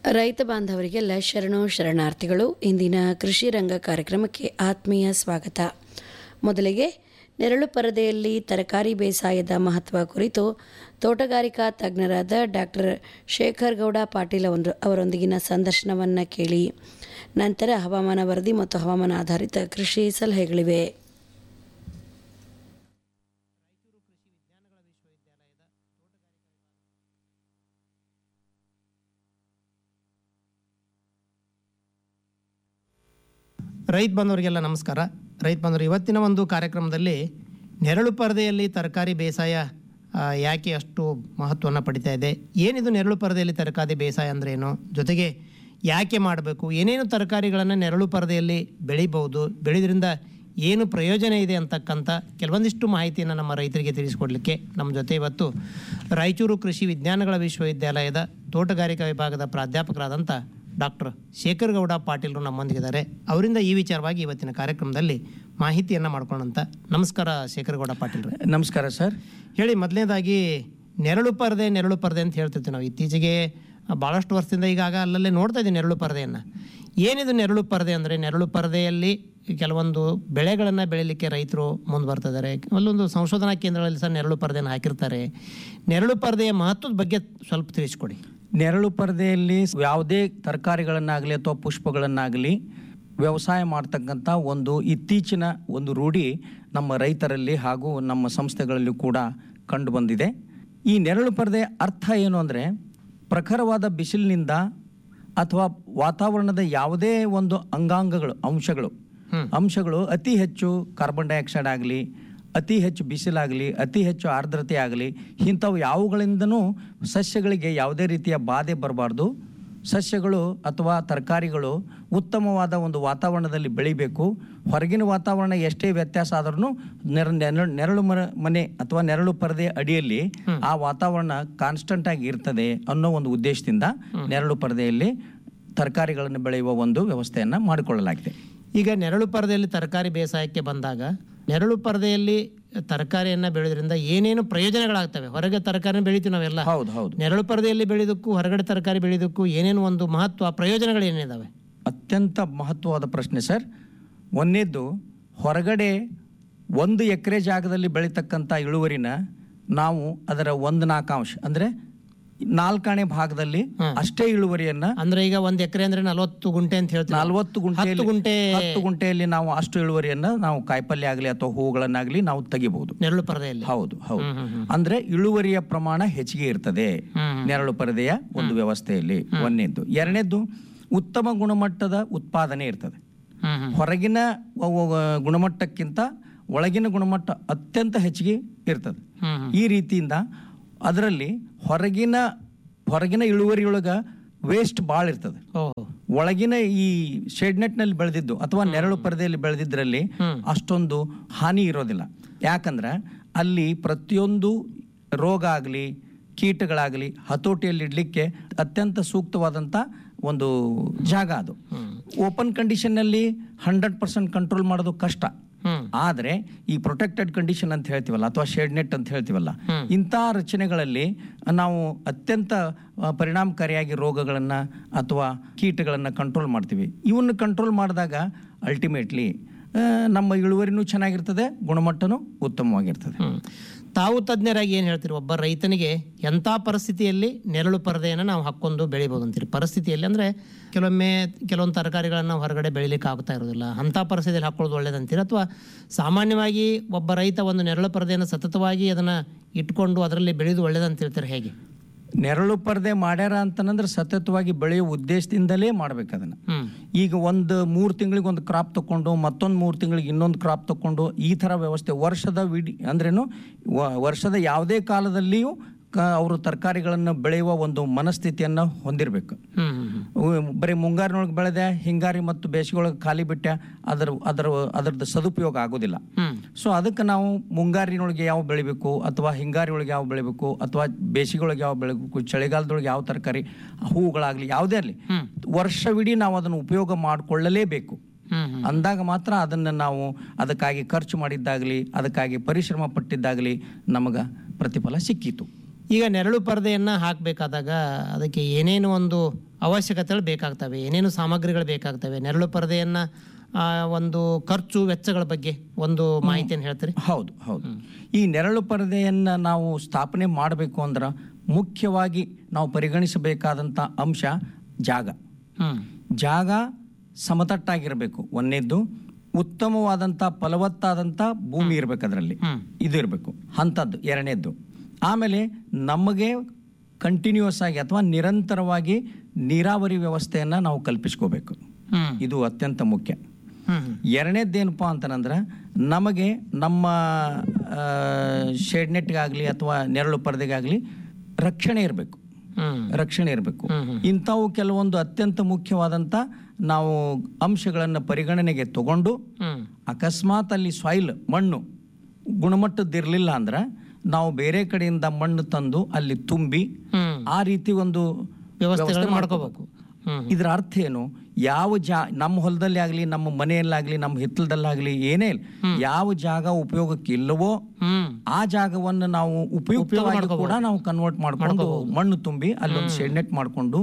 ರೈತ ಬಾಂಧವರಿಗೆಲ್ಲ ಶರಣು ಶರಣಾರ್ಥಿಗಳು ಇಂದಿನ ಕೃಷಿ ರಂಗ ಕಾರ್ಯಕ್ರಮಕ್ಕೆ ಆತ್ಮೀಯ ಸ್ವಾಗತ ಮೊದಲಿಗೆ ನೆರಳು ಪರದೆಯಲ್ಲಿ ತರಕಾರಿ ಬೇಸಾಯದ ಮಹತ್ವ ಕುರಿತು ತೋಟಗಾರಿಕಾ ತಜ್ಞರಾದ ಡಾಕ್ಟರ್ ಶೇಖರ್ ಗೌಡ ಪಾಟೀಲ್ ಅವರು ಅವರೊಂದಿಗಿನ ಸಂದರ್ಶನವನ್ನು ಕೇಳಿ ನಂತರ ಹವಾಮಾನ ವರದಿ ಮತ್ತು ಹವಾಮಾನ ಆಧಾರಿತ ಕೃಷಿ ಸಲಹೆಗಳಿವೆ ರೈತ ಬಂಧುವರಿಗೆಲ್ಲ ನಮಸ್ಕಾರ ರೈತ ಬಂಧುವರು ಇವತ್ತಿನ ಒಂದು ಕಾರ್ಯಕ್ರಮದಲ್ಲಿ ನೆರಳು ಪರದೆಯಲ್ಲಿ ತರಕಾರಿ ಬೇಸಾಯ ಆ, ಯಾಕೆ ಅಷ್ಟು ಮಹತ್ವವನ್ನು ಪಡಿತಾ ಇದೆ ಏನಿದು ನೆರಳು ಪರದೆಯಲ್ಲಿ ತರಕಾರಿ ಬೇಸಾಯ ಅಂದ್ರೆ ಏನು ಜೊತೆಗೆ ಯಾಕೆ ಮಾಡಬೇಕು ಏನೇನು ತರಕಾರಿಗಳನ್ನು ನೆರಳು ಪರದೆಯಲ್ಲಿ ಬೆಳಿಬಹುದು ಬೆಳೆದ್ರಿಂದ ಏನು ಪ್ರಯೋಜನ ಇದೆ ಅಂತಕ್ಕಂಥ ಕೆಲವೊಂದಿಷ್ಟು ಮಾಹಿತಿಯನ್ನು ನಮ್ಮ ರೈತರಿಗೆ ತಿಳಿಸಿಕೊಡ್ಲಿಕ್ಕೆ ನಮ್ಮ ಜೊತೆ ಇವತ್ತು ರಾಯಚೂರು ಕೃಷಿ ವಿಜ್ಞಾನಗಳ ವಿಶ್ವವಿದ್ಯಾಲಯದ ತೋಟಗಾರಿಕಾ ವಿಭಾಗದ ಪ್ರಾಧ್ಯಾಪಕರಾದಂಥ ಡಾಕ್ಟರ್ ಶೇಖರ್ ಗೌಡ ಪಾಟೀಲ್ರು ನಮ್ಮೊಂದಿಗಿದ್ದಾರೆ ಅವರಿಂದ ಈ ವಿಚಾರವಾಗಿ ಇವತ್ತಿನ ಕಾರ್ಯಕ್ರಮದಲ್ಲಿ ಮಾಹಿತಿಯನ್ನು ಮಾಡ್ಕೊಳ್ಳೋಂಥ ನಮಸ್ಕಾರ ಶೇಖರ್ ಗೌಡ ಪಾಟೀಲ್ರೆ ನಮಸ್ಕಾರ ಸರ್ ಹೇಳಿ ಮೊದಲನೇದಾಗಿ ನೆರಳು ಪರದೆ ನೆರಳು ಪರದೆ ಅಂತ ಹೇಳ್ತಿರ್ತೀವಿ ನಾವು ಇತ್ತೀಚೆಗೆ ಭಾಳಷ್ಟು ವರ್ಷದಿಂದ ಈಗಾಗ ಅಲ್ಲಲ್ಲೇ ನೋಡ್ತಾ ಇದ್ದೀವಿ ನೆರಳು ಪರದೆಯನ್ನು ಏನಿದು ನೆರಳು ಪರದೆ ಅಂದರೆ ನೆರಳು ಪರದೆಯಲ್ಲಿ ಕೆಲವೊಂದು ಬೆಳೆಗಳನ್ನು ಬೆಳೀಲಿಕ್ಕೆ ರೈತರು ಮುಂದೆ ಬರ್ತಿದ್ದಾರೆ ಅಲ್ಲೊಂದು ಸಂಶೋಧನಾ ಕೇಂದ್ರಗಳಲ್ಲಿ ಸಹ ನೆರಳು ಪರದೆಯನ್ನು ಹಾಕಿರ್ತಾರೆ ನೆರಳು ಪರದೆಯ ಮಹತ್ವದ ಬಗ್ಗೆ ಸ್ವಲ್ಪ ತಿಳಿಸ್ಕೊಡಿ ನೆರಳು ಪರದೆಯಲ್ಲಿ ಯಾವುದೇ ತರಕಾರಿಗಳನ್ನಾಗಲಿ ಅಥವಾ ಪುಷ್ಪಗಳನ್ನಾಗಲಿ ವ್ಯವಸಾಯ ಮಾಡ್ತಕ್ಕಂಥ ಒಂದು ಇತ್ತೀಚಿನ ಒಂದು ರೂಢಿ ನಮ್ಮ ರೈತರಲ್ಲಿ ಹಾಗೂ ನಮ್ಮ ಸಂಸ್ಥೆಗಳಲ್ಲಿ ಕೂಡ ಕಂಡು ಬಂದಿದೆ ಈ ನೆರಳು ಪರದೆ ಅರ್ಥ ಏನು ಅಂದರೆ ಪ್ರಖರವಾದ ಬಿಸಿಲಿನಿಂದ ಅಥವಾ ವಾತಾವರಣದ ಯಾವುದೇ ಒಂದು ಅಂಗಾಂಗಗಳು ಅಂಶಗಳು ಅಂಶಗಳು ಅತಿ ಹೆಚ್ಚು ಕಾರ್ಬನ್ ಡೈಆಕ್ಸೈಡ್ ಆಗಲಿ ಅತಿ ಹೆಚ್ಚು ಬಿಸಿಲಾಗಲಿ ಅತಿ ಹೆಚ್ಚು ಆರ್ದ್ರತೆ ಆಗಲಿ ಇಂಥವು ಯಾವುಗಳಿಂದನೂ ಸಸ್ಯಗಳಿಗೆ ಯಾವುದೇ ರೀತಿಯ ಬಾಧೆ ಬರಬಾರ್ದು ಸಸ್ಯಗಳು ಅಥವಾ ತರಕಾರಿಗಳು ಉತ್ತಮವಾದ ಒಂದು ವಾತಾವರಣದಲ್ಲಿ ಬೆಳಿಬೇಕು ಹೊರಗಿನ ವಾತಾವರಣ ಎಷ್ಟೇ ವ್ಯತ್ಯಾಸ ಆದ್ರೂ ನೆರ ನೆರಳು ನೆರಳು ಮರ ಮನೆ ಅಥವಾ ನೆರಳು ಪರದೆ ಅಡಿಯಲ್ಲಿ ಆ ವಾತಾವರಣ ಕಾನ್ಸ್ಟಂಟ್ ಆಗಿ ಇರ್ತದೆ ಅನ್ನೋ ಒಂದು ಉದ್ದೇಶದಿಂದ ನೆರಳು ಪರದೆಯಲ್ಲಿ ತರಕಾರಿಗಳನ್ನು ಬೆಳೆಯುವ ಒಂದು ವ್ಯವಸ್ಥೆಯನ್ನು ಮಾಡಿಕೊಳ್ಳಲಾಗಿದೆ ಈಗ ನೆರಳು ಪರದೆಯಲ್ಲಿ ತರಕಾರಿ ಬೇಸಾಯಕ್ಕೆ ಬಂದಾಗ ನೆರಳು ಪರದೆಯಲ್ಲಿ ತರಕಾರಿಯನ್ನು ಬೆಳೆದ್ರಿಂದ ಏನೇನು ಪ್ರಯೋಜನಗಳಾಗ್ತವೆ ಹೊರಗೆ ತರಕಾರಿ ಬೆಳಿತೀವಿ ನಾವೆಲ್ಲ ಹೌದು ಹೌದು ನೆರಳು ಪರದೆಯಲ್ಲಿ ಬೆಳೆಯೋದಕ್ಕೂ ಹೊರಗಡೆ ತರಕಾರಿ ಬೆಳೆಯೋದಕ್ಕೂ ಏನೇನು ಒಂದು ಮಹತ್ವ ಪ್ರಯೋಜನಗಳು ಏನಿದಾವೆ ಅತ್ಯಂತ ಮಹತ್ವವಾದ ಪ್ರಶ್ನೆ ಸರ್ ಒಂದನೇದ್ದು ಹೊರಗಡೆ ಒಂದು ಎಕರೆ ಜಾಗದಲ್ಲಿ ಬೆಳೀತಕ್ಕಂಥ ಇಳುವರಿನ ನಾವು ಅದರ ಒಂದು ನಾಲ್ಕಾಂಶ ಅಂದರೆ ನಾಲ್ಕಾಣೆ ಭಾಗದಲ್ಲಿ ಅಷ್ಟೇ ಇಳುವರಿಯನ್ನ ಅಂದ್ರೆ ಈಗ ಒಂದ್ ಎಕರೆ ಅಂದ್ರೆ ನಲವತ್ತು ಗುಂಟೆ ಅಂತ ಹೇಳ್ತೀವಿ ನಲ್ವತ್ತು ಗುಂಟೆ ಹತ್ತು ಗುಂಟೆ ಹತ್ತು ಗುಂಟೆಯಲ್ಲಿ ನಾವು ಅಷ್ಟು ಇಳುವರಿಯನ್ನ ನಾವು ಕಾಯಿಪಲ್ಯ ಆಗಲಿ ಅಥವಾ ಹೂಗಳನ್ನಾಗಲಿ ನಾವು ತೆಗಿಬಹುದು ನೆರಳು ಪರದೆಯಲ್ಲಿ ಹೌದು ಹೌದು ಅಂದ್ರೆ ಇಳುವರಿಯ ಪ್ರಮಾಣ ಹೆಚ್ಚಿಗೆ ಇರ್ತದೆ ಹ್ಮ್. ನೆರಳು ಪರದೆಯ ಒಂದು ವ್ಯವಸ್ಥೆಯಲ್ಲಿ ಒಂದನೇದ್ದು ಎರಡನೇದ್ದು ಉತ್ತಮ ಗುಣಮಟ್ಟದ ಉತ್ಪಾದನೆ ಇರ್ತದೆ ಹ್ಮ್ ಹ್ಮ್. ಹೊರಗಿನ ವ- ವ- ಗುಣಮಟ್ಟಕ್ಕಿಂತ ಒಳಗಿನ ಗುಣಮಟ್ಟ ಅತ್ಯಂತ ಹೆಚ್ಚಿಗೆ ಇರ್ತದೆ ಹ್ಮ್ ಹ್ಮ್. ಈ ರೀತಿಯಿಂದ ಅದರಲ್ಲಿ ಹೊರಗಿನ ಹೊರಗಿನ ಇಳುವರಿಯೊಳಗ ವೇಸ್ಟ್ ಭಾಳ ಇರ್ತದೆ ಓಹೋ ಒಳಗಿನ ಈ ಶೆಡ್ ನೆಟ್ನಲ್ಲಿ ಬೆಳೆದಿದ್ದು ಅಥವಾ ನೆರಳು ಪರದೆಯಲ್ಲಿ ಬೆಳೆದಿದ್ರಲ್ಲಿ ಅಷ್ಟೊಂದು ಹಾನಿ ಇರೋದಿಲ್ಲ ಯಾಕಂದ್ರೆ ಅಲ್ಲಿ ಪ್ರತಿಯೊಂದು ರೋಗ ಆಗಲಿ ಕೀಟಗಳಾಗಲಿ ಹತೋಟಿಯಲ್ಲಿ ಇಡಲಿಕ್ಕೆ ಅತ್ಯಂತ ಸೂಕ್ತವಾದಂಥ ಒಂದು ಜಾಗ ಅದು ಓಪನ್ ಕಂಡೀಷನ್ನಲ್ಲಿ ಹಂಡ್ರೆಡ್ ಪರ್ಸೆಂಟ್ ಕಂಟ್ರೋಲ್ ಮಾಡೋದು ಕಷ್ಟ ಹ್ಮ್. ಆದರೆ ಈ ಪ್ರೊಟೆಕ್ಟೆಡ್ ಕಂಡೀಷನ್ ಅಂತ ಹೇಳ್ತೀವಲ್ಲ ಅಥವಾ ಶೇಡ್ ನೆಟ್ ಅಂತ ಹೇಳ್ತೀವಲ್ಲ ಇಂಥ ರಚನೆಗಳಲ್ಲಿ ನಾವು ಅತ್ಯಂತ ಆ, ಪರಿಣಾಮಕಾರಿಯಾಗಿ ರೋಗಗಳನ್ನು ಅಥವಾ ಕೀಟಗಳನ್ನು ಕಂಟ್ರೋಲ್ ಮಾಡ್ತೀವಿ ಇವನ್ನು ಕಂಟ್ರೋಲ್ ಮಾಡಿದಾಗ ಅಲ್ಟಿಮೇಟ್ಲಿ ನಮ್ಮ ಇಳುವರಿನೂ ಚೆನ್ನಾಗಿರ್ತದೆ ಗುಣಮಟ್ಟನೂ ಉತ್ತಮವಾಗಿರ್ತದೆ ಹ್ಮ್. ತಾವು ತಜ್ಞರಾಗಿ ಏನು ಹೇಳ್ತೀರಿ ಒಬ್ಬ ರೈತನಿಗೆ ಎಂಥ ಪರಿಸ್ಥಿತಿಯಲ್ಲಿ ನೆರಳು ಪರದೆಯನ್ನು ನಾವು ಹಾಕ್ಕೊಂಡು ಬೆಳಿಬೋದು ಅಂತೀರಿ ಪರಿಸ್ಥಿತಿಯಲ್ಲಿ ಅಂದರೆ ಕೆಲವೊಮ್ಮೆ ಕೆಲವೊಂದು ತರಕಾರಿಗಳನ್ನು ನಾವು ಹೊರಗಡೆ ಬೆಳಿಲಿಕ್ಕೆ ಆಗ್ತಾ ಇರೋದಿಲ್ಲ ಅಂಥ ಪರಿಸ್ಥಿತಿಯಲ್ಲಿ ಹಾಕೊಳ್ಳೋದು ಒಳ್ಳೇದಂತೀರಿ ಅಥವಾ ಸಾಮಾನ್ಯವಾಗಿ ಒಬ್ಬ ರೈತ ಒಂದು ನೆರಳು ಪರದೆಯನ್ನು ಸತತವಾಗಿ ಅದನ್ನು ಇಟ್ಕೊಂಡು ಅದರಲ್ಲಿ ಬೆಳೆದು ಒಳ್ಳೇದಂತ ಹೇಳ್ತಾರೆ ಹೇಗೆ ನೆರಳು ಪರದೆ ಮಾಡ್ಯಾರ ಅಂತಂದ್ರೆ ಸತತವಾಗಿ ಬೆಳೆಯೋ ಉದ್ದೇಶದಿಂದಲೇ ಮಾಡ್ಬೇಕು ಅದನ್ನ ಹ್ಮ್ ಈಗ ಒಂದು ಮೂರು ತಿಂಗಳಿಗೆ ಒಂದು ಕ್ರಾಪ್ ತಗೊಂಡು ಮತ್ತೊಂದು ಮೂರು ತಿಂಗಳಿಗೆ ಇನ್ನೊಂದು ಕ್ರಾಪ್ ತಗೊಂಡು ಈ ಥರ ವ್ಯವಸ್ಥೆ ವರ್ಷದ ವಿಡಿ ಅಂದ್ರೇನು ವ- ವರ್ಷದ ಯಾವುದೇ ಕಾಲದಲ್ಲಿಯೂ ಕ ಅವರು ತರಕಾರಿಗಳನ್ನು ಬೆಳೆಯುವ ಒಂದು ಮನಸ್ಥಿತಿಯನ್ನು ಹೊಂದಿರಬೇಕು ಹ್ಮ್ ಹ್ಮ್ ಹ್ಮ್. ಬರೀ ಮುಂಗಾರಿನೊಳಗೆ ಬೆಳೆದೆ ಹಿಂಗಾರಿ ಮತ್ತು ಬೇಸಿಗೆಯೊಳಗೆ ಖಾಲಿ ಬಿಟ್ಟೆ ಅದರ ಅದರ ಅದರದ್ದು ಸದುಪಯೋಗ ಆಗೋದಿಲ್ಲ ಹ್ಮ್ ಸೊ ಅದಕ್ಕೆ ನಾವು ಮುಂಗಾರಿನೊಳಗೆ ಯಾವ ಬೆಳಿಬೇಕು ಅಥವಾ ಹಿಂಗಾರಿ ಒಳಗೆ ಯಾವ ಬೆಳಿಬೇಕು ಅಥವಾ ಬೇಸಿಗೆ ಯಾವ ಬೆಳಿಬೇಕು ಚಳಿಗಾಲದೊಳಗೆ ಯಾವ ತರಕಾರಿ ಹೂವುಗಳಾಗಲಿ ಯಾವುದೇ ಆಗಲಿ ವರ್ಷವಿಡೀ ನಾವು ಅದನ್ನು ಉಪಯೋಗ ಮಾಡಿಕೊಳ್ಳಲೇಬೇಕು ಹ್ಮ್ ಹ್ಮ್. ಅಂದಾಗ ಮಾತ್ರ ಅದನ್ನು ನಾವು ಅದಕ್ಕಾಗಿ ಖರ್ಚು ಮಾಡಿದ್ದಾಗಲಿ ಅದಕ್ಕಾಗಿ ಪರಿಶ್ರಮ ಪಟ್ಟಿದ್ದಾಗಲಿ ನಮಗೆ ಪ್ರತಿಫಲ ಸಿಕ್ಕಿತು ಈಗ ನೆರಳು ಪರದೆಯನ್ನು ಹಾಕಬೇಕಾದಾಗ ಅದಕ್ಕೆ ಏನೇನು ಒಂದು ಅವಶ್ಯಕತೆಗಳು ಬೇಕಾಗ್ತವೆ ಏನೇನು ಸಾಮಗ್ರಿಗಳು ಬೇಕಾಗ್ತವೆ ನೆರಳು ಪರದೆಯನ್ನು ಒಂದು ಖರ್ಚು ವೆಚ್ಚಗಳ ಬಗ್ಗೆ ಒಂದು ಮಾಹಿತಿಯನ್ನು ಹೇಳ್ತೀರಿ ಹೌದು ಹೌದು ಈ ನೆರಳು ಪರದೆಯನ್ನು ನಾವು ಸ್ಥಾಪನೆ ಮಾಡಬೇಕು ಅಂದ್ರೆ ಮುಖ್ಯವಾಗಿ ನಾವು ಪರಿಗಣಿಸಬೇಕಾದಂಥ ಅಂಶ ಜಾಗ ಹ್ಮ್ ಜಾಗ ಸಮತಟ್ಟಾಗಿರಬೇಕು ಒಂದನೇದ್ದು ಉತ್ತಮವಾದಂಥ ಫಲವತ್ತಾದಂಥ ಭೂಮಿ ಇರಬೇಕು ಅದರಲ್ಲಿ ಹ್ಮ್. ಇದು ಇರಬೇಕು ಅಂಥದ್ದು ಎರಡನೇದ್ದು ಆಮೇಲೆ ನಮಗೆ ಕಂಟಿನ್ಯೂಸ್ ಆಗಿ ಅಥವಾ ನಿರಂತರವಾಗಿ ನೀರಾವರಿ ವ್ಯವಸ್ಥೆಯನ್ನು ನಾವು ಕಲ್ಪಿಸ್ಕೋಬೇಕು ಹ್ಮ್ ಇದು ಅತ್ಯಂತ ಮುಖ್ಯ ಹ್ಮ್ ಎರಡನೇದ್ದೇನಪ್ಪ ಅಂತಂದ್ರೆ ನಮಗೆ ನಮ್ಮ ಶೆಡ್ನೆಟ್ಗಾಗಲಿ ಅಥವಾ ನೆರಳು ಪರದೆಗಾಗಲಿ ರಕ್ಷಣೆ ಇರಬೇಕು ಹ್ಮ್ ರಕ್ಷಣೆ ಇರಬೇಕು ಇಂಥವು ಕೆಲವೊಂದು ಅತ್ಯಂತ ಮುಖ್ಯವಾದಂಥ ನಾವು ಅಂಶಗಳನ್ನು ಪರಿಗಣನೆಗೆ ತಗೊಂಡು ಹ್ಮ್ ಅಕಸ್ಮಾತ್ ಅಲ್ಲಿ ಸಾಯಿಲ್ ಮಣ್ಣು ಗುಣಮಟ್ಟದ್ದಿರಲಿಲ್ಲ ಅಂದ್ರೆ ನಾವು ಬೇರೆ ಕಡೆಯಿಂದ ಮಣ್ಣು ತಂದು ಅಲ್ಲಿ ತುಂಬಿ ಹ್ಮ್ ಆ ರೀತಿ ಒಂದು ವ್ಯವಸ್ಥೆಗಳನ್ನ ಮಾಡ್ಕೋಬೇಕು ಹ್ಮ್ ಇದರ ಅರ್ಥ ಏನು ಯಾವ ಜಾ ನಮ್ಮ ಹೊಲದಲ್ಲಿ ಆಗಲಿ ನಮ್ಮ ಮನೆಯಲ್ಲಾಗಲಿ ನಮ್ಮ ಹಿತ್ತಲದಲ್ಲಾಗಲಿ ಏನೇ ಇರ್ಲಿ, ಯಾವ ಜಾಗ ಉಪಯೋಗಕ್ಕೆ ಇಲ್ಲವೋ ಹ್ಮ್ ಆ ಜಾಗವನ್ನು ನಾವು ಉಪಯುಕ್ತವಾಗಿ ಕೂಡ ನಾವು ಕನ್ವರ್ಟ್ ಮಾಡ್ಕೊಂಡು ಮಣ್ಣು ತುಂಬಿ ಅಲ್ಲೊಂದು ಶೆಡ್ ನೆಟ್ ಮಾಡಿಕೊಂಡು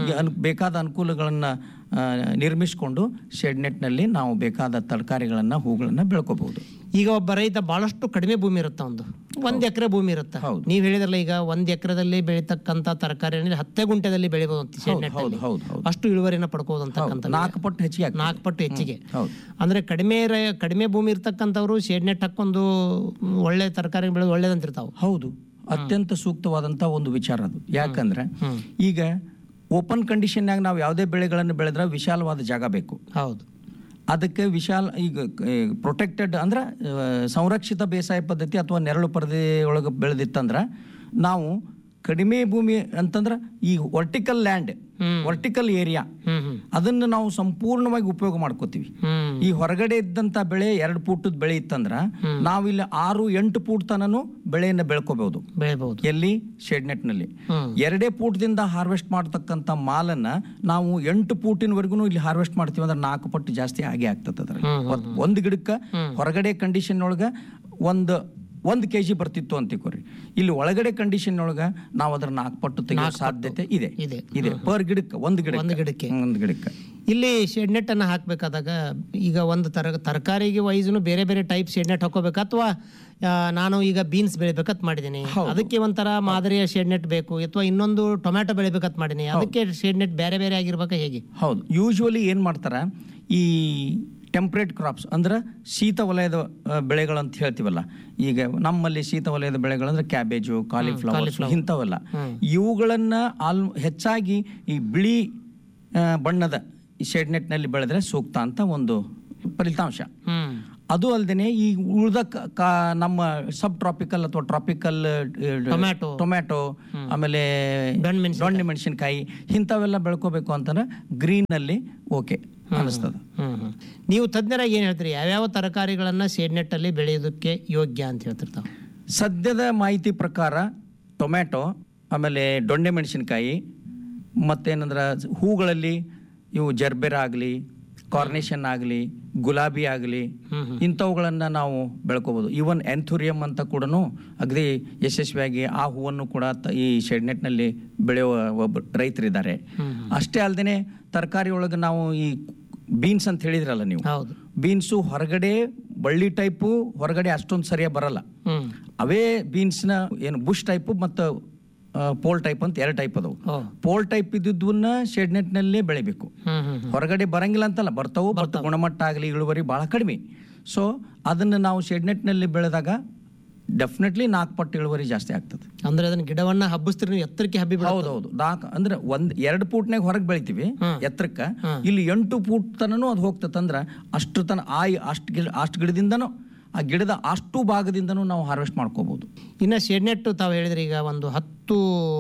ಬೇಕಾದ ಅನುಕೂಲಗಳನ್ನ ಆ, ನಿರ್ಮಿಸಿಕೊಂಡು ಶೆಡ್ ನೆಟ್ನಲ್ಲಿ ನಾವು ಬೇಕಾದ ತರಕಾರಿಗಳನ್ನ ಹೂಗಳನ್ನ ಬೆಳ್ಕೋಬಹುದು ಈಗ ಒಬ್ಬ ರೈತ ಬಹಳಷ್ಟು ಕಡಿಮೆ ಭೂಮಿ ಇರುತ್ತೆ ಒಂದು ಒಂದ್ ಎಕರೆ ಭೂಮಿ ಇರುತ್ತೆ ಹೌದು. ನೀವ್ ಹೇಳಿದ್ರಲ್ಲ ಈಗ ಒಂದ್ ಎಕರೆದಲ್ಲಿ ಬೆಳೀತಕ್ಕಂತ ತರಕಾರಿ ಹತ್ತೆ ಗುಂಟೆದಲ್ಲಿ ಬೆಳಿಬಹುದು ಅಂತ ಶೆಡ್ net ಹೌದು ಅಲ್ಲಿ. ಹೌದು ಹೌದು ಅಷ್ಟು ಇಳುವರಿನ ಪಡ್ಕೋದು ಅಂತಕ್ಕಂಥ ನಾಲ್ಕು ಪಟ್ಟು ಹೆಚ್ಚಿಗೆ ಆಗ್ತದೆ. ನಾಲ್ಕು ಪಟ್ಟು ಹೆಚ್ಚಿಗೆ ಹೌದು ಅಂದ್ರೆ ಕಡಿಮೆ ರ- ಕಡಿಮೆ ಭೂಮಿ ಇರ್ತಕ್ಕಂಥವ್ರು ಶೇಡ್ ನೆಟ್ ಹಾಕೊಂಡು ಮ್, ಒಳ್ಳೆ ತರಕಾರಿ ಬೆಳೆದು ಒಳ್ಳೇದಂತಿರ್ತಾವ ಹೌದು ಅತ್ಯಂತ ಸೂಕ್ತವಾದಂತ ಒಂದು ವಿಚಾರ ಅದು ಯಾಕಂದ್ರೆ ಈಗ ಓಪನ್ ಕಂಡೀಷನ್ನಾಗ ನಾವು ಯಾವುದೇ ಬೆಳೆಗಳನ್ನು ಬೆಳೆದ್ರೆ ವಿಶಾಲವಾದ ಜಾಗ ಬೇಕು ಹೌದು ಅದಕ್ಕೆ ವಿಶಾಲ ಈಗ ಪ್ರೊಟೆಕ್ಟೆಡ್ ಅಂದ್ರೆ ಆ, ಸಂರಕ್ಷಿತ ಬೇಸಾಯ ಪದ್ಧತಿ ಅಥವಾ ನೆರಳು ಪರದೆ ಒಳಗೆ ಬೆಳೆದಿತ್ತಂದ್ರೆ ನಾವು ಕಡಿಮೆ ಭೂಮಿ ಅಂತಂದ್ರೆ ಈ ವರ್ಟಿಕಲ್ ಲ್ಯಾಂಡ್ ವರ್ಟಿಕಲ್ ಏರಿಯಾ ಹ್ಮ್ ಹ್ಮ್ ಅದನ್ನು ನಾವು ಸಂಪೂರ್ಣವಾಗಿ ಉಪಯೋಗ ಮಾಡ್ಕೋತೀವಿ ಹ್ಮ್ ಈ ಹೊರಗಡೆ ಇದ್ದಂತ ಬೆಳೆ ಎರಡು ಫೂಟದ ಬೆಳೆ ಇತ್ತಂದ್ರ ನಾವಿಲ್ಲಿ ಆರು ಎಂಟು ಫೂಟ್ ತನನು ಬೆಳೆಯನ್ನು ಬೆಳ್ಕೋಬಹುದು ಬೆಳಿಬಹುದು ಎಲ್ಲಿ ಶೆಡ್ ನೆಟ್ನಲ್ಲಿ ಹ್ಮ್. ಎರಡೇ ಫೂಟ್ದಿಂದ ಹಾರ್ವೆಸ್ಟ್ ಮಾಡ್ತಕ್ಕಂಥ ಮಾಲನ್ನ ನಾವು ಎಂಟು ಫೂಟಿನವರೆಗೂ ಇಲ್ಲಿ ಹಾರ್ವೆಸ್ಟ್ ಮಾಡ್ತೀವಿ ಅಂದ್ರೆ ನಾಲ್ಕು ಪಟ್ಟು ಜಾಸ್ತಿ ಆಗೇ ಆಗ್ತದೆ ಅದ್ರಲ್ಲಿ ಒಂದ್- ಒಂದು ಗಿಡಕ್ಕೆ ಹೊರಗಡೆ ಕಂಡೀಷನ್ ಒಳಗ ಒಂದು ಒಂದು ಕೆ ಜಿ ಬರ್ತಿತ್ತು ಅಂತಿಕೋರಿ ಇಲ್ಲಿ ಒಳಗಡೆ ಕಂಡೀಷನ್ ಒಳಗ ನಾವು ಅದ್ರ ನಾಲ್ಕು ಪಟ್ಟು ತೆಗೆಯೋ ಸಾಧ್ಯತೆ ಇದೆ ಇದೆ. ಇದೆ ಪರ್ ಗಿಡಕ್ಕೆ ಒಂದು ಗಿಡ ಒಂದು ಗಿಡಕ್ಕೆ ಒಂದು ಗಿಡಕ್ಕೆ ಇಲ್ಲಿ ಶೆಡ್ ನೆಟ್ ಅನ್ನ ಹಾಕ್ಬೇಕಾದಾಗ ಈಗ ಒಂದು ತರ ತರಕಾರಿಗೆ ವೈಸ್ನು ಬೇರೆ ಬೇರೆ ಟೈಪ್ ಶೆಡ್ ನೆಟ್ ಹಾಕೋಬೇಕು ಅಥವಾ ನಾನು ಈಗ ಬೀನ್ಸ್ ಬೆಳಿಬೇಕಂತ ಮಾಡಿದ್ದೀನಿ ಅದಕ್ಕೆ ಒಂಥರ ಮಾದರಿಯ ಶೆಡ್ ನೆಟ್ ಬೇಕು ಅಥವಾ ಇನ್ನೊಂದು ಟೊಮ್ಯಾಟೊ ಬೆಳಿಬೇಕಂತ ಮಾಡೀನಿ ಅದಕ್ಕೆ ಶೆಡ್ ನೆಟ್ ಬೇರೆ ಬೇರೆ ಆಗಿರ್ಬೇಕಾ ಹೇಗೆ ಹೌದು ಯೂಶ್ವಲಿ ಏನು ಮಾಡ್ತಾರೆ ಈ ಟೆಂಪ್ರೇಟ್ ಕ್ರಾಪ್ಸ್ ಅಂದ್ರೆ ಶೀತ ವಲಯದ ಆ, ಬೆಳೆಗಳು ಅಂತ ಹೇಳ್ತೀವಲ್ಲ ಈಗ ನಮ್ಮಲ್ಲಿ ಶೀತ ವಲಯದ ಬೆಳೆಗಳಂದ್ರೆ ಕ್ಯಾಬೇಜು ಕಾಲಿಫ್ಲವರ್ಸ್ ಇಂಥವೆಲ್ಲ ಇವುಗಳನ್ನ ಆಲ್ ಹೆಚ್ಚಾಗಿ ಈ ಬಿಳಿ ಆ, ಬಣ್ಣದ ಈ ಶೆಡ್ ನೆಟ್ನಲ್ಲಿ ಬೆಳೆದ್ರೆ ಸೂಕ್ತ ಅಂತ ಒಂದು ಫಲಿತಾಂಶ ಹ್ಮ್ ಅದು ಅಲ್ಲದೆ ಈ ಉಳಿದ ಕ- ಕಾ- ನಮ್ಮ ಸಬ್ ಟ್ರಾಪಿಕಲ್ ಅಥವಾ ಟ್ರಾಪಿಕಲ್ ಟೊಮ್ಯಾಟೊ. ಟೊಮ್ಯಾಟೊ ಆಮೇಲೆ ದೊಣ್ಣೆ ದೊಣ್ಣೆ ಮೆಣಸಿನಕಾಯಿ ಇಂಥವೆಲ್ಲ ಬೆಳ್ಕೋಬೇಕು ಅಂತಂದ್ರೆ ಗ್ರೀನ್ ನಲ್ಲಿ ಓಕೆ ಅನಿಸ್ತದ ಹ್ಮ್ ಹ್ಮ್ ನೀವು ತಜ್ಞರಾಗಿ ಏನ್ ಹೇಳ್ತೀರಿ ಯಾವ್ಯಾವ ತರಕಾರಿಗಳನ್ನ ಶೇಡ್ ನೆಟ್ ಅಲ್ಲಿ ಬೆಳೆಯೋದಕ್ಕೆ ಯೋಗ್ಯ ಅಂತ ಹೇಳ್ತಿರ್ತಾವ ಸದ್ಯದ ಮಾಹಿತಿ ಪ್ರಕಾರ ಟೊಮ್ಯಾಟೊ ಆಮೇಲೆ ದೊಣ್ಣೆ ಮೆಣಸಿನಕಾಯಿ ಮತ್ತೇನಂದ್ರೆ ಹೂಗಳಲ್ಲಿ ಇವು ಜರ್ಬೆರ ಆಗಲಿ ಕಾರ್ನೇಷನ್ ಆಗಲಿ ಗುಲಾಬಿ ಆಗಲಿ ಇಂಥವುಗಳನ್ನು ನಾವು ಬೆಳ್ಕೋಬೋದು ಈವನ್ ಎಂಥುರಿಯಂ ಅಂತ ಕೂಡ ಅಗದಿ ಯಶಸ್ವಿಯಾಗಿ ಆ ಹೂವನ್ನು ಕೂಡ ತ- ಈ ಶೆಡ್ನೆಟ್ನಲ್ಲಿ ಬೆಳೆಯುವ ಒಬ್ಬ ರೈತರಿದ್ದಾರೆ ಅಷ್ಟೇ ಅಲ್ಲದೆ ತರಕಾರಿ ಒಳಗೆ ನಾವು ಈ ಬೀನ್ಸ್ ಅಂತ ಹೇಳಿದ್ರಲ್ಲ ನೀವು ಹೌದು ಬೀನ್ಸು ಹೊರಗಡೆ ಬಳ್ಳಿ ಟೈಪು ಹೊರಗಡೆ ಅಷ್ಟೊಂದು ಸರಿಯಾಗಿ ಬರಲ್ಲ ಹ್ಮ್ ಅವೇ ಬೀನ್ಸ್ನ ಏನು ಬುಷ್ ಟೈಪು ಮತ್ತು ಪೋಲ್ ಟೈಪ್ ಅಂತ ಎರಡು ಟೈಪ್ ಅದಾವು ಓ ಪೋಲ್ ಟೈಪ್ ಇದ್ದಿದ್ದನ್ನ ಶೆಡ್ ನೆಟ್ನಲ್ಲೇ ಬೆಳಿಬೇಕು ಹ್ಮ್ ಹ್ಮ್ ಹೊರಗಡೆ ಬರಂಗಿಲ್ಲ ಅಂತಲ್ಲ ಬರ್ತಾವು ಬಟ್ ಗುಣಮಟ್ಟ ಆಗಲಿ ಇಳುವರಿ ಭಾಳ ಕಡಿಮೆ ಸೊ ಅದನ್ನು ನಾವು ಶೆಡ್ ನೆಟ್ನಲ್ಲಿ ಬೆಳೆದಾಗ ಡೆಫಿನೆಟ್ಲಿ ನಾಲ್ಕು ಪಟ್ಟು ಇಳುವರಿ ಜಾಸ್ತಿ ಆಗ್ತದೆ ಅಂದ್ರೆ ಅದನ್ನ ಗಿಡವನ್ನ ಹಬ್ಬಿಸ್ತೀರಿ ನೀವು ಎತ್ತರಕ್ಕೆ ಹಬ್ಬಿ ಬಿಡ ಹೌದೌದು ನಾಲ್ಕು ಅಂದ್ರೆ ಒಂದ್ ಎರಡು ಫೂಟ್ನಾಗ ಹೊರಗೆ ಬೆಳಿತೀವಿ ಎತ್ತರಕ್ಕ ಇಲ್ಲಿ ಎಂಟು ಫೂಟ್ ತನನು ಅದು ಹೋಗ್ತದೆ ಅಂದ್ರೆ ಅಷ್ಟು ತನ ಆ ಅಷ್ಟು ಗಿಡ ಅಷ್ಟು ಗಿಡದಿಂದನೂ ಆ ಗಿಡದ ಅಷ್ಟು ಭಾಗದಿಂದನೂ ನಾವು ಹಾರ್ವೆಸ್ಟ್ ಮಾಡ್ಕೋಬಹುದು ಇನ್ನ ಶೆಡ್ ನೆಟ್ ತಾವು ಹೇಳಿದ್ರಿ ಈಗ ಒಂದು ಹತ್ತು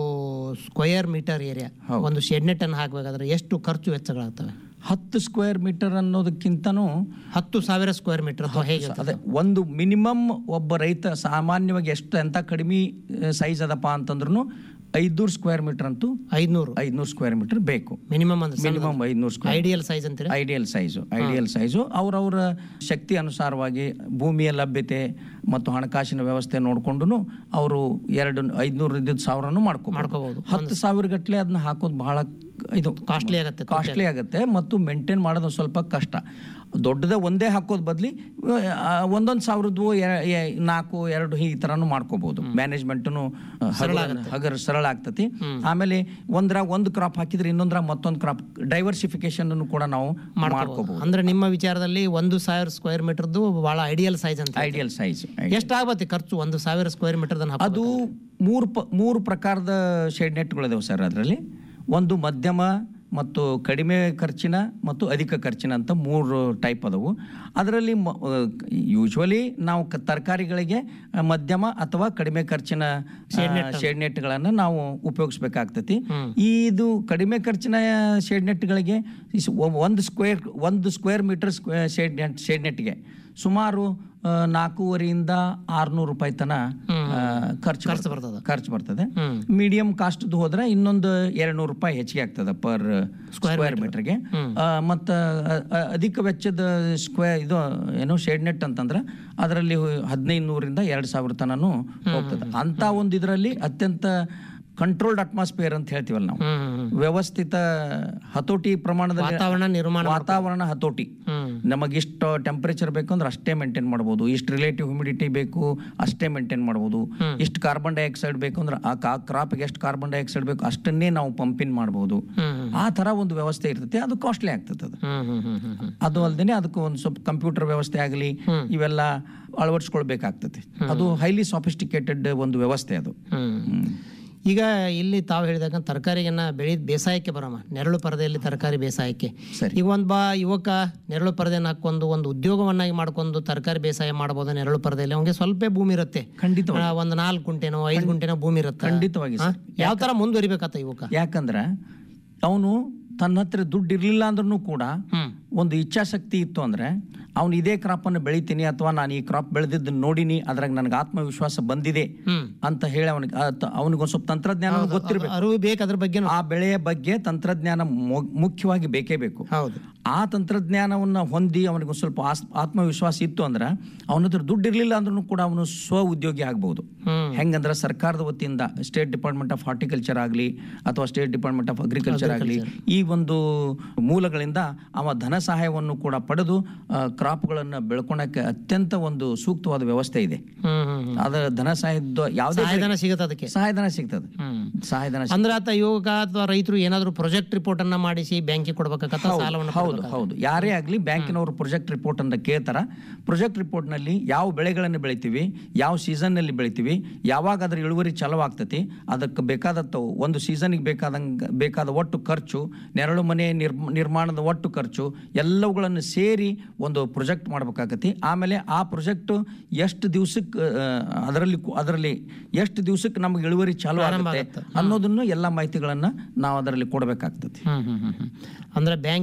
ಸ್ಕ್ವಯರ್ ಮೀಟರ್ ಏರಿಯಾ ಒಂದು ಶೆಡ್ ನೆಟ್ ಅನ್ನು ಹಾಕ್ಬೇಕಾದ್ರೆ ಎಷ್ಟು ಖರ್ಚು ವೆಚ್ಚಗಳಾಗ್ತವೆ ಹತ್ತು ಸ್ಕ್ವೇರ್ ಮೀಟರ್ ಅನ್ನೋದಕ್ಕಿಂತನೂ ಹತ್ತು ಸಾವಿರ ಸ್ಕ್ವೇರ್ ಮೀಟರ್ ಅಥವಾ ಹೇಗೆ ಅದೇ ಒಂದು ಮಿನಿಮಮ್ ಒಬ್ಬ ರೈತ ಸಾಮಾನ್ಯವಾಗಿ ಎಷ್ಟು ಎಂಥ ಕಡಿಮೆ ಸೈಜ್ ಅದಪ್ಪ ಅಂತಂದ್ರೂ ಐದ್ನೂರು ಸ್ಕ್ವೇರ್ ಮೀಟರ್ ಅಂತೂ ಐದ್ನೂರು ಐದ್ನೂರು ಸ್ಕ್ವೇರ್ ಮೀಟರ್ ಬೇಕು ಮಿನಿಮಮ್ ಅಂದ್ರೆ ಮಿನಿಮಮ್ ಐದ್ನೂರು ಸ್ಕ್ವೇರ್ ಐಡಿಯಲ್ ಸೈಜ್ ಅಂತೀರಾ ಐಡಿಯಲ್ ಸೈಜು ಐಡಿಯಲ್ ಸೈಜು ಅವ್ರವ್ರ ಶಕ್ತಿ ಅನುಸಾರವಾಗಿ ಭೂಮಿಯ ಲಭ್ಯತೆ ಮತ್ತು ಹಣಕಾಸಿನ ವ್ಯವಸ್ಥೆ ನೋಡ್ಕೊಂಡು ಅವರು ಎರಡು ಐದ್ನೂರು ಇದ್ದಿದ್ದು ಸಾವಿರನು ಮಾಡ್ಕೊ ಮಾಡ್ಕೋಬಹುದು ಹತ್ತು ಸಾವಿರ ಗಟ್ಟಲೆ ಅದನ್ನ ಹಾಕೋದು ಬಹಳ ಇದು ಕಾಸ್ಟ್ಲಿ ಆಗತ್ತೆ ಕಾಸ್ಟ್ಲಿ ಆಗುತ್ತೆ ಮತ್ತು ಮೇಂಟೈನ್ ಮಾಡೋದು ಸ್ವಲ್ಪ ಕಷ್ಟ ದೊಡ್ಡದೇ ಒಂದೇ ಹಾಕೋದ್ ಬದ್ಲಿ ಒಂದೊಂದು ಸಾವಿರದ್ದು ಎ- ಎ- ನಾಲ್ಕು ಎರಡು ಈ ಥರನೂ ಮಾಡ್ಕೋಬಹುದು ಮ್ಯಾನೇಜ್ಮೆಂಟ್ನು ಹಗರ್ ಸರಳ ಆಗ್ತತಿ ಆಮೇಲೆ ಒಂದ್ರಾಗ ಒಂದು ಕ್ರಾಪ್ ಹಾಕಿದ್ರೆ ಇನ್ನೊಂದ್ರಾಗ ಮತ್ತೊಂದು ಕ್ರಾಪ್ ಡೈವರ್ಸಿಫಿಕೇಶನ್ ಕೂಡ ನಾವು ಮಾಡ್ಕೋಬಹುದು ಅಂದ್ರೆ ನಿಮ್ಮ ವಿಚಾರದಲ್ಲಿ ಒಂದು ಸಾವಿರ ಸ್ಕ್ವೇರ್ ಮೀಟರ್ದು ಬಹಳ ಐಡಿಯಲ್ ಸೈಜ್ ಅಂತ ಐಡಿಯಲ್ ಸೈಜ್ ಎಷ್ಟಾಗತ್ತೆ ಖರ್ಚು ಒಂದು ಸಾವಿರ ಸ್ಕ್ವೇರ್ ಮೀಟರ್ ಅದು ಮೂರು ಪ ಮೂರು ಪ್ರಕಾರದ ಶೇಡ್ ನೆಟ್ಗಳಿದಾವೆ ಸರ್ ಅದರಲ್ಲಿ ಒಂದು ಮಧ್ಯಮ ಮತ್ತು ಕಡಿಮೆ ಖರ್ಚಿನ ಮತ್ತು ಅಧಿಕ ಖರ್ಚಿನ ಅಂತ ಮೂರು ಟೈಪ್ ಅದಾವು ಅದರಲ್ಲಿ ಯೂಶ್ವಲಿ ನಾವು ಕ- ತರಕಾರಿಗಳಿಗೆ ಆ, ಮಧ್ಯಮ ಅಥವಾ ಕಡಿಮೆ ಖರ್ಚಿನ ಶೇಡ್ ನೆಟ್ಗಳನ್ನು ನಾವು ಉಪಯೋಗಿಸ್ಬೇಕಾಗ್ತತಿ ಇದು ಕಡಿಮೆ ಖರ್ಚಿನ ಶೇಡ್ ನೆಟ್ಗಳಿಗೆ ಇಸ್- ಒ- ಒಂದು ಸ್ಕ್ವೇರ್ ಒಂದು square metre shade net shade ನೆಟ್ಗೆ ಸುಮಾರು ಆ, ನಾಲ್ಕೂವರೆಯಿಂದ ಆರ್ನೂರು ರೂಪಾಯಿ ತನ ಆ, ಖರ್ಚು ಖರ್ಚು ಬರ್ತದೆ. ಬರ್ತದೆ. ಖರ್ಚು ಬರ್ತದೆ ಹ್ಮ್. ಮೀಡಿಯಂ ಕಾಸ್ಟ್ ಹೋದ್ರೆ ಇನ್ನೊಂದು ಎರಡು ನೂರು ರೂಪಾಯಿ ಹೆಚ್ಚಿಗೆ ಆಗ್ತದೆ ಪರ್ ಸ್ಕ್ವೇರ್ ಮೀಟರ್ಗೆ ಮತ್ತು ಅಧಿಕ ವೆಚ್ಚದ ಸ್ಕ್ವೇರ್ ಇದು ಏನು ಶೇಡ್ ನೆಟ್ ಅಂತಂದ್ರೆ ಅದರಲ್ಲಿ ಹದಿನೈದು ನೂರಿಂದ ಎರಡು ಸಾವಿರ ತನನು ಹೋಗ್ತದೆ ಅಂತ ಒಂದು ಇದರಲ್ಲಿ ಅತ್ಯಂತ ಕಂಟ್ರೋಲ್ಡ್ ಅಟ್ಮಾಸ್ಫಿಯರ್ ಅಂತ ಹೇಳ್ತೀವಲ್ಲ ನಾವು ಹ್ಮ್ ವ್ಯವಸ್ಥಿತ ಹತೋಟಿ ಪ್ರಮಾಣದಲ್ಲಿ ವಾತಾವರಣ ನಿರ್ಮಾಣ ವಾತಾವರಣ ಹತೋಟಿ ಹ್ಮ್ ನಮಗಿಷ್ಟು ಟೆಂಪರೇಚರ್ ಬೇಕು ಅಂದ್ರೆ ಅಷ್ಟೇ ಮೇಂಟೈನ್ ಮಾಡ್ಬೋದು ಇಷ್ಟು ರಿಲೇಟಿವ್ ಹ್ಯುಮಿಡಿಟಿ ಬೇಕು ಅಷ್ಟೇ ಮೇಂಟೈನ್ ಮಾಡ್ಬೋದು ಇಷ್ಟು ಕಾರ್ಬನ್ ಡೈಆಕ್ಸೈಡ್ ಬೇಕು ಅಂದ್ರೆ ಆ ಕ್ರಾಪ್ಗೆ ಎಷ್ಟು ಕಾರ್ಬನ್ ಡೈಆಕ್ಸೈಡ್ ಬೇಕು ಅಷ್ಟನ್ನೇ ನಾವು ಪಂಪಿನ್ ಮಾಡ್ಬೋದು ಹ್ಮ್ ಆ ತರ ಒಂದು ವ್ಯವಸ್ಥೆ ಇರ್ತೈತಿ ಅದು ಕಾಸ್ಟ್ಲಿ ಆಗ್ತದೆ ಅದು ಹ್ಮ್ ಹ್ಮ್ ಹ್ಮ್ ಹ್ಮ್ ಹ್ಮ್ ಅದು ಅಲ್ದೇನೆ ಅದಕ್ಕೆ ಒಂದು ಸ್ವಲ್ಪ ಕಂಪ್ಯೂಟರ್ ವ್ಯವಸ್ಥೆ ಆಗಲಿ ಇವೆಲ್ಲ ಅಳವಡಿಸ್ಕೊಳ್ಬೇಕಾಗ್ತದೆ ಅದು ಹೈಲಿ ಸಾಫಿಸ್ಟಿಕೇಟೆಡ್ ಒಂದು ವ್ಯವಸ್ಥೆ ಅದು ಹ್ಮ್ ಹ್ಮ್. ಈಗ ಇಲ್ಲಿ ತಾವು ಹೇಳಿದಾಗ ತರಕಾರಿಯನ್ನ ಬೆಳಿ ಬೇಸಾಯಕ್ಕೆ ಬರಮ್ಮ ನೆರಳು ಪರದೆಯಲ್ಲಿ ತರಕಾರಿ ಬೇಸಾಯಕ್ಕೆ ಸರಿ. ಈಗ ಒಂದ್ ಬಾ ಯುವಕ ನೆರಳು ಪರದೆಯನ್ನು ಹಾಕೊಂಡು ಒಂದು ಉದ್ಯೋಗವನ್ನಾಗಿ ಮಾಡ್ಕೊಂಡು ತರಕಾರಿ ಬೇಸಾಯ ಮಾಡಬಹುದು ನೆರಳು ಪರದೆಯಲ್ಲಿ ಅವನಿಗೆ ಸ್ವಲ್ಪ ಭೂಮಿ ಇರುತ್ತೆ ಖಂಡಿತವಾಗಿ ಆ, ಒಂದು ನಾಲ್ಕು ಗುಂಟೆನೋ ಐದು ಗುಂಟೆನೋ ಭೂಮಿ ಇರುತ್ತೆ ಖಂಡಿತವಾಗಿ ಸರ್ ಯಾವ ತರ ಮುಂದುವರಿಬೇಕತ್ತ ಯುವಕ ಯಾಕಂದ್ರೆ ಅವನು ತನ್ನ ಹತ್ರ ದುಡ್ಡು ಇರಲಿಲ್ಲ ಅಂದ್ರೂ ಕೂಡ ಹ್ಮ್ ಒಂದು ಇಚ್ಛಾಶಕ್ತಿ ಇತ್ತು ಅಂದ್ರೆ ಅವ್ನು ಇದೇ ಕ್ರಾಪನ್ನು ಬೆಳಿತೀನಿ ಅಥವಾ ನಾನು ಈ ಕ್ರಾಪ್ ಬೆಳೆದಿದ್ದು ನೋಡಿನಿ ಅದ್ರಾಗ ನನಗೆ ಆತ್ಮವಿಶ್ವಾಸ ಬಂದಿದೆ ಹ್ಮ್ ಅಂತ ಹೇಳಿ ಅವನಿಗೆ ಅವನಿಗೊಂದು ಸ್ವಲ್ಪ ತಂತ್ರಜ್ಞಾನ ಗೊತ್ತಿರಬೇಕು ಅರಿವು ಬೇಕು ಅದ್ರ ಬಗ್ಗೆ ಆ ಬೆಳೆಯ ಬಗ್ಗೆ ತಂತ್ರಜ್ಞಾನ ಮು- ಮುಖ್ಯವಾಗಿ ಬೇಕೇ ಬೇಕು ಹೌದು ಆ ತಂತ್ರಜ್ಞಾನವನ್ನ ಹೊಂದಿ ಅವನಿಗೆ ಒಂದ್ ಸ್ವಲ್ಪ ಆಸ್- ಆತ್ಮವಿಶ್ವಾಸ ಇತ್ತು ಅಂದ್ರೆ ಅವನ ಹತ್ರ ದುಡ್ಡು ಇರಲಿಲ್ಲ ಅಂದ್ರೂ ಕೂಡ ಅವನು ಸ್ವ ಉದ್ಯೋಗಿ ಆಗ್ಬಹುದು ಹ್ಮ್ ಹೆಂಗಂದ್ರೆ ಸರ್ಕಾರದ ವತಿಯಿಂದ ಸ್ಟೇಟ್ ಡಿಪಾರ್ಟ್ಮೆಂಟ್ ಆಫ್ ಹಾರ್ಟಿಕಲ್ಚರ್ ಆಗಲಿ ಅಥವಾ ಸ್ಟೇಟ್ ಡಿಪಾರ್ಟ್ಮೆಂಟ್ ಆಫ್ ಅಗ್ರಿಕಲ್ಚರ್ ಆಗಲಿ ಈ ಒಂದು ಮೂಲಗಳಿಂದ ಅವ ಧನ ಸಹಾಯವನ್ನು ಕೂಡ ಪಡೆದು ಕ್ರಾಪ್ಗಳನ್ನು ಬೆಳ್ಕೊಳಕ್ಕೆ ಅತ್ಯಂತ ಒಂದು ಸೂಕ್ತವಾದ ವ್ಯವಸ್ಥೆ ಇದೆ ಹ್ಮ್ ಹ್ಮ್ ಹ್ಮ್ ಅದರ ಧನ ಸಹಾಯದ ಯಾವುದೇ ಸಹಾಯಧನ ಸಿಗುತ್ತೆ ಅದಕ್ಕೆ ಸಹಾಯಧನ ಸಿಗ್ತದೆ ಹ್ಮ್ ಸಹಾಯಧನ ಅಂದ್ರೆ ಆತ ಯುವಕ ಅಥವಾ ರೈತರು ಏನಾದ್ರು ಪ್ರಾಜೆಕ್ಟ್ ರಿಪೋರ್ಟ್ ಅನ್ನ ಮಾಡಿಸಿ ಬ್ಯಾಂಕಿಗೆ ಕೊಡ್ಬೇಕಾಗತ್ತ ಸಾಲವನ್ನು ಹೌದು ಹೌದು ಯಾರೇ ಆಗಲಿ ಬ್ಯಾಂಕಿನವರು ಪ್ರೊಜೆಕ್ಟ್ ರಿಪೋರ್ಟ್ ಅಂತ ಕೇಳ್ತಾರ ಪ್ರೊಜೆಕ್ಟ್ ರಿಪೋರ್ಟ್ನಲ್ಲಿ ಯಾವ ಬೆಳೆಗಳನ್ನು ಬೆಳಿತೀವಿ ಯಾವ ಸೀಸನ್ನಲ್ಲಿ ಬೆಳಿತೀವಿ ಯಾವಾಗ ಅದ್ರ ಇಳುವರಿ ಚಲವಾಗ್ತತಿ ಅದಕ್ಕೆ ಬೇಕಾದತ್ತ ಒಂದು ಸೀಸನ್ಗೆ ಬೇಕಾದಂಗೆ ಬೇಕಾದ ಒಟ್ಟು ಖರ್ಚು ನೆರಳು ಮನೆ ನಿರ್ ನಿರ್ಮಾಣದ ಒಟ್ಟು ಖರ್ಚು ಎಲ್ಲವುಗಳನ್ನು ಸೇರಿ ಒಂದು ಪ್ರೊಜೆಕ್ಟ್ ಮಾಡ್ಬೇಕಾಗತಿ ಆಮೇಲೆ ಆ ಪ್ರೊಜೆಕ್ಟ್ ಎಷ್ಟು ದಿವ್ಸಕ್ಕೆ ಅದರಲ್ಲಿ ಅದರಲ್ಲಿ ಎಷ್ಟು ದಿವ್ಸಕ್ಕೆ ನಮ್ಗೆ ಇಳುವರಿ ಚಾಲು ಆಗುತ್ತೆ ಅನ್ನೋದನ್ನು ಎಲ್ಲ ಮಾಹಿತಿಗಳನ್ನು ನಾವು ಅದರಲ್ಲಿ ಕೊಡಬೇಕಾಗ್ತದೆ ಹ್ಮ್ ಹ್ಮ್ ಹ್ಮ್ ಹ್ಮ್ ಅಂದ್ರೆ ಬ್ಯಾಂಕ್